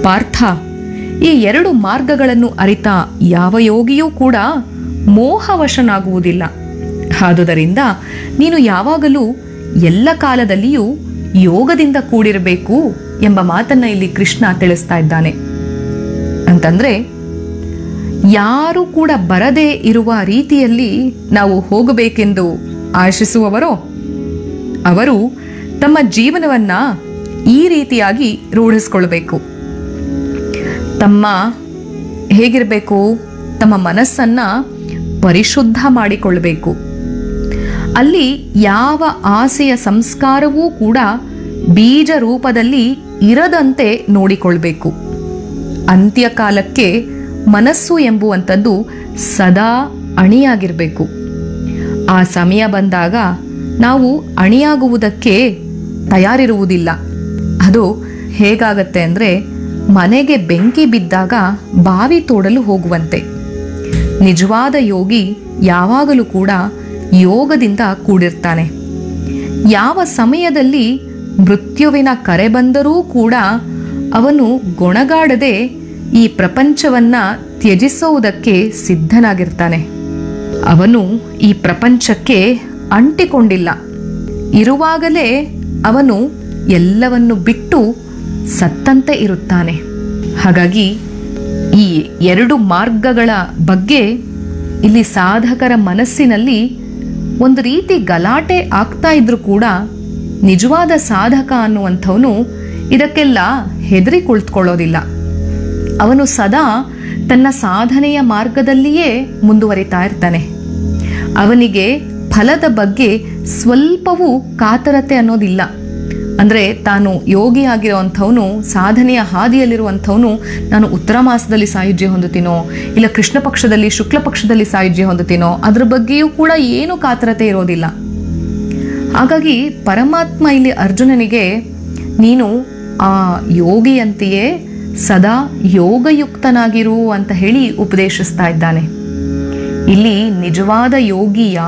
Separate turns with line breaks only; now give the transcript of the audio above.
ಪಾರ್ಥ ಈ ಎರಡು ಮಾರ್ಗಗಳನ್ನು ಅರಿತ ಯಾವ ಯೋಗಿಯೂ ಕೂಡ ಮೋಹವಶನಾಗುವುದಿಲ್ಲ ಆದುದರಿಂದ ನೀನು ಯಾವಾಗಲೂ ಎಲ್ಲ ಕಾಲದಲ್ಲಿಯೂ ಯೋಗದಿಂದ ಕೂಡಿರಬೇಕು ಎಂಬ ಮಾತನ್ನ ಇಲ್ಲಿ ಕೃಷ್ಣ ತಿಳಿಸ್ತಾ ಇದ್ದಾನೆ ಅಂತಂದ್ರೆ ಯಾರು ಕೂಡ ಬರದೇ ಇರುವ ರೀತಿಯಲ್ಲಿ ನಾವು ಹೋಗಬೇಕೆಂದು ಆಶಿಸುವವರೋ ಅವರು ತಮ್ಮ ಜೀವನವನ್ನ ಈ ರೀತಿಯಾಗಿ ರೂಢಿಸ್ಕೊಳ್ಬೇಕು ತಮ್ಮ ಹೇಗಿರಬೇಕು ತಮ್ಮ ಮನಸ್ಸನ್ನ ಪರಿಶುದ್ಧ ಮಾಡಿಕೊಳ್ಬೇಕು ಅಲ್ಲಿ ಯಾವ ಆಸೆಯ ಸಂಸ್ಕಾರವೂ ಕೂಡ ಬೀಜ ರೂಪದಲ್ಲಿ ಇರದಂತೆ ನೋಡಿಕೊಳ್ಬೇಕು ಅಂತ್ಯಕಾಲಕ್ಕೆ ಮನಸ್ಸು ಎಂಬುವಂಥದ್ದು ಸದಾ ಅಣಿಯಾಗಿರಬೇಕು ಆ ಸಮಯ ಬಂದಾಗ ನಾವು ಅಣಿಯಾಗುವುದಕ್ಕೆ ತಯಾರಿರುವುದಿಲ್ಲ ಅದು ಹೇಗಾಗತ್ತೆ ಅಂದರೆ ಮನೆಗೆ ಬೆಂಕಿ ಬಿದ್ದಾಗ ಬಾವಿ ತೋಡಲು ಹೋಗುವಂತೆ ನಿಜವಾದ ಯೋಗಿ ಯಾವಾಗಲೂ ಕೂಡ ಯೋಗದಿಂದ ಕೂಡಿರ್ತಾನೆ ಯಾವ ಸಮಯದಲ್ಲಿ ಮೃತ್ಯುವಿನ ಕರೆ ಬಂದರೂ ಕೂಡ ಅವನು ಗೊಣಗಾಡದೆ ಈ ಪ್ರಪಂಚವನ್ನ ತ್ಯಜಿಸುವುದಕ್ಕೆ ಸಿದ್ಧನಾಗಿರ್ತಾನೆ ಅವನು ಈ ಪ್ರಪಂಚಕ್ಕೆ ಅಂಟಿಕೊಂಡಿಲ್ಲ ಇರುವಾಗಲೇ ಅವನು ಎಲ್ಲವನ್ನು ಬಿಟ್ಟು ಸತ್ತಂತೆ ಇರುತ್ತಾನೆ ಹಾಗಾಗಿ ಈ ಎರಡು ಮಾರ್ಗಗಳ ಬಗ್ಗೆ ಇಲ್ಲಿ ಸಾಧಕರ ಮನಸ್ಸಿನಲ್ಲಿ ಒಂದು ರೀತಿ ಗಲಾಟೆ ಆಗ್ತಾ ಇದ್ರೂ ಕೂಡ ನಿಜವಾದ ಸಾಧಕ ಅನ್ನುವಂಥವನು ಇದಕ್ಕೆಲ್ಲ ಹೆದರಿ ಕುಳಿತುಕೊಳ್ಳೋದಿಲ್ಲ ಅವನು ಸದಾ ತನ್ನ ಸಾಧನೆಯ ಮಾರ್ಗದಲ್ಲಿಯೇ ಮುಂದುವರಿತಾ ಇರ್ತಾನೆ ಅವನಿಗೆ ಫಲದ ಬಗ್ಗೆ ಸ್ವಲ್ಪವೂ ಕಾತರತೆ ಅನ್ನೋದಿಲ್ಲ ಅಂದರೆ ತಾನು ಯೋಗಿ ಆಗಿರುವಂಥವನು ಸಾಧನೆಯ ಹಾದಿಯಲ್ಲಿರುವಂಥವನು ನಾನು ಉತ್ತರ ಮಾಸದಲ್ಲಿ ಸಾಯುಜ್ಯ ಹೊಂದುತ್ತೀನೋ ಇಲ್ಲ ಕೃಷ್ಣ ಪಕ್ಷದಲ್ಲಿ ಶುಕ್ಲ ಪಕ್ಷದಲ್ಲಿ ಸಾಯುಜ್ಯ ಹೊಂದುತ್ತೀನೋ ಅದ್ರ ಬಗ್ಗೆಯೂ ಕೂಡ ಏನು ಕಾತರತೆ ಇರೋದಿಲ್ಲ ಹಾಗಾಗಿ ಪರಮಾತ್ಮ ಇಲ್ಲಿ ಅರ್ಜುನನಿಗೆ ನೀನು ಆ ಯೋಗಿಯಂತೆಯೇ ಸದಾ ಯೋಗಯುಕ್ತನಾಗಿರು ಅಂತ ಹೇಳಿ ಉಪದೇಶಿಸ್ತಾ ಇದ್ದಾನೆ ಇಲ್ಲಿ ನಿಜವಾದ ಯೋಗಿ